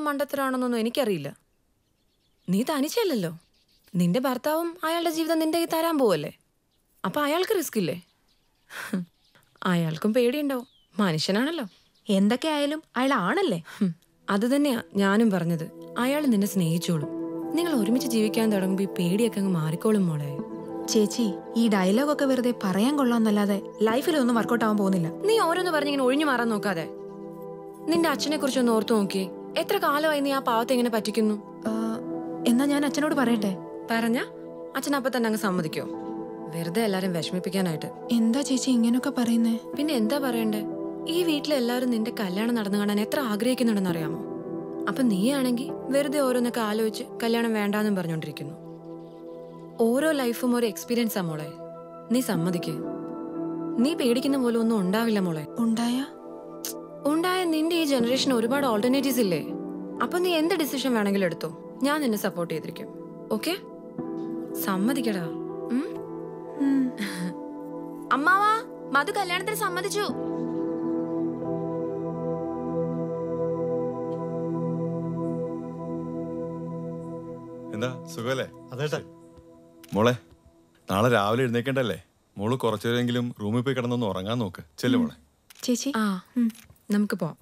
മണ്ടത്തരാണെന്നൊന്നും എനിക്കറിയില്ല നീ തനിച്ചല്ലല്ലോ നിന്റെ ഭർത്താവും അയാളുടെ ജീവിതം നിന്റെ കയ്യിൽ തരാൻ പോവല്ലേ അപ്പൊ അയാൾക്ക് റിസ്ക് ഇല്ലേ ഹും, അയാൾക്കും പേടിയുണ്ടാവും മനുഷ്യനാണല്ലോ എന്തൊക്കെ ആയാലും അയാൾ ആണല്ലേ ഹും, അത് തന്നെയാ ഞാനും പറഞ്ഞത് അയാൾ നിന്നെ സ്നേഹിച്ചോളും നിങ്ങൾ ഒരുമിച്ച് ജീവിക്കാൻ തുടങ്ങുമ്പോൾ ഈ പേടിയൊക്കെ അങ്ങ് മാറിക്കോളും മോളെ ചേച്ചി ഈ ഡയലോഗൊക്കെ വെറുതെ പറയാൻ കൊള്ളാന്നല്ലാതെ ലൈഫിലൊന്നും വർക്കൗട്ട് ആവാൻ പോകുന്നില്ല നീ ഓരോന്ന് പറഞ്ഞിങ്ങനെ ഒഴിഞ്ഞു മാറാൻ നോക്കാതെ നിന്റെ അച്ഛനെ കുറിച്ച് ഒന്ന് ഓർത്തു നോക്കിയേ എത്ര കാലമായി നീ ആ പാവത്തെ ഇങ്ങനെ പറ്റിക്കുന്നു ആ, എന്നാ ഞാൻ അച്ഛനോട് പറയട്ടെ പറഞ്ഞ അച്ഛൻ അപ്പൊ തന്നെ അങ്ങ് സമ്മതിക്കോ വെറുതെ എല്ലാരും വിഷമിപ്പിക്കാനായിട്ട് എന്താ ചേച്ചി ഇങ്ങനൊക്കെ പറയുന്നേ പിന്നെ എന്താ പറയണ്ടേ ഈ വീട്ടിലെ എല്ലാവരും നിന്റെ കല്യാണം നടന്നു കാണാൻ എത്ര ആഗ്രഹിക്കുന്നുണ്ടെന്ന് അറിയാമോ അപ്പൊ നീയാണെങ്കിൽ വെറുതെ ഓരോന്നൊക്കെ ആലോചിച്ച് കല്യാണം വേണ്ടാന്നും പറഞ്ഞോണ്ടിരിക്കുന്നു ഓരോ ലൈഫും ഒരു എക്സ്പീരിയൻസ് ആ മോളെ നീ സമ്മതിക്ക് നീ പേടിക്കുന്ന പോലെ ഒന്നും ഉണ്ടാവില്ല മോളെ ഉണ്ടായ ഉണ്ടായ നിന്റെ ഈ ജനറേഷൻ ഒരുപാട് ഓൾട്ടർനേറ്റീവ്സ് ഇല്ലേ അപ്പൊ നീ എന്ത് ഡിസിഷൻ വേണമെങ്കിലും എടുത്തോ ഞാൻ നിന്നെ സപ്പോർട്ട് ചെയ്തിരിക്കും ഓക്കെ സമ്മതിക്കടാ ഉം? അമ്മാവാ മധു കല്യാണത്തിന് സമ്മതിച്ചു എന്താ സുഖമല്ലേ അതേട്ടാ മോളെ നാളെ രാവിലെ എഴുന്നേക്കണ്ടല്ലേ മോള് കുറച്ചുനേരെങ്കിലും റൂമിൽ പോയി കിടന്നൊന്ന് ഉറങ്ങാൻ നോക്ക് ചെല്ലു മോളെ ചേച്ചി ആ നമുക്ക് പോവാം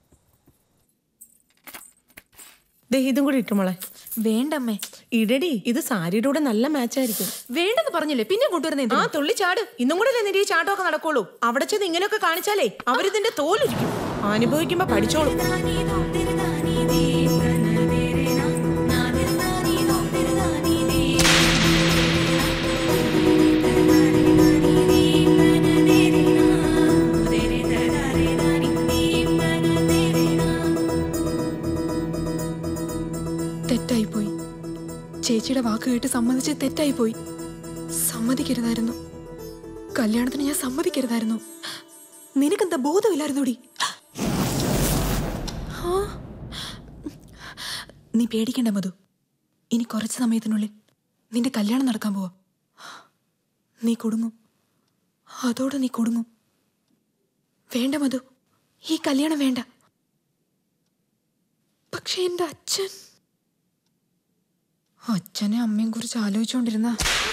ദേ ഇതും കൂടി ഇട്ടു മോളെ വേണ്ടമ്മേ ഇടടി ഇത് സാരിയുടെ കൂടെ നല്ല മാച്ച് ആയിരിക്കും വേണ്ടെന്ന് പറഞ്ഞില്ലേ പിന്നെ കൊണ്ടുവരുന്നേ ആ തുള്ളി ചാട് ഇന്നും കൂടെ നിന്റെ ഈ ചാട്ടമൊക്കെ നടക്കുള്ളൂ അവിടെ ചെന്ന് ഇങ്ങനെയൊക്കെ കാണിച്ചാലേ അവരിതിന്റെ തോലിരിക്കും അനുഭവിക്കുമ്പോ പഠിച്ചോളൂ തെറ്റായിപ്പോയി ചേച്ചിയുടെ വാക്ക് കേട്ട് സമ്മതിച്ച് തെറ്റായിപ്പോയി സമ്മതിക്കരുതായിരുന്നു കല്യാണത്തിന് ഞാൻ സമ്മതിക്കരുതായിരുന്നു നിനക്കെന്താ ബോധമില്ലായിരുന്നോടി ആ. നീ പേടിക്കണ്ട മധു ഇനി കുറച്ച് സമയത്തിനുള്ളിൽ നിന്റെ കല്യാണം നടക്കാൻ പോവാ നീ കുടുങ്ങും അതോടെ നീ കുടുങ്ങും വേണ്ട മധു ഈ കല്യാണം വേണ്ട പക്ഷെ എന്റെ അച്ഛൻ അച്ഛനെ അമ്മയും കുറിച്ച് ആലോചിച്ചുകൊണ്ടിരുന്ന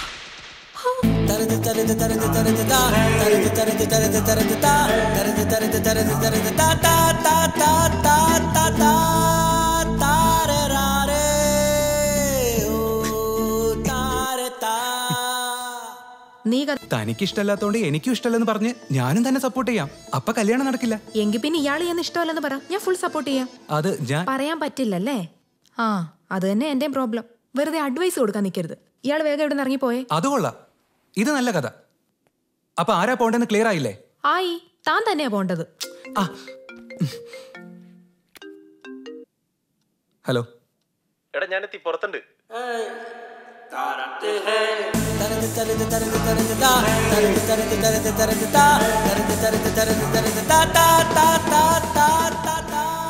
നീ ക- തനിക്ക് ഇഷ്ടമല്ലാത്തോണ്ട് എനിക്കും ഇഷ്ടമല്ലെന്ന് പറഞ്ഞ് ഞാനും തന്നെ സപ്പോർട്ട് ചെയ്യാം അപ്പൊ കല്യാണം നടക്കില്ല എങ്കിൽ പിന്നെ ഇയാൾ ചെയ്യുന്ന ഇഷ്ടമല്ലെന്ന് പറ ഞാൻ ഫുൾ സപ്പോർട്ട് ചെയ്യാം അത് ഞാൻ പറയാൻ പറ്റില്ലല്ലേ ആ അത് തന്നെ എന്റെ പ്രോബ്ലം വെറുതെ അഡ്വൈസ് കൊടുക്കാൻ നിൽക്കരുത് ഇയാൾ വേഗം ഇവിടെ നിന്ന് ഇറങ്ങിപ്പോയേ അത് കൊള്ളാം ഇത് നല്ല കഥ അപ്പൊ ആരാ പോണ്ടെന്ന് ക്ലിയർ ആയില്ലേ ആയി താൻ തന്നെയാ പോണ്ടത് ആ ഹലോ എടാ ഞാനെത്തി പുറത്തുണ്ട് ta ta ta ta ta ta ta ta ta ta ta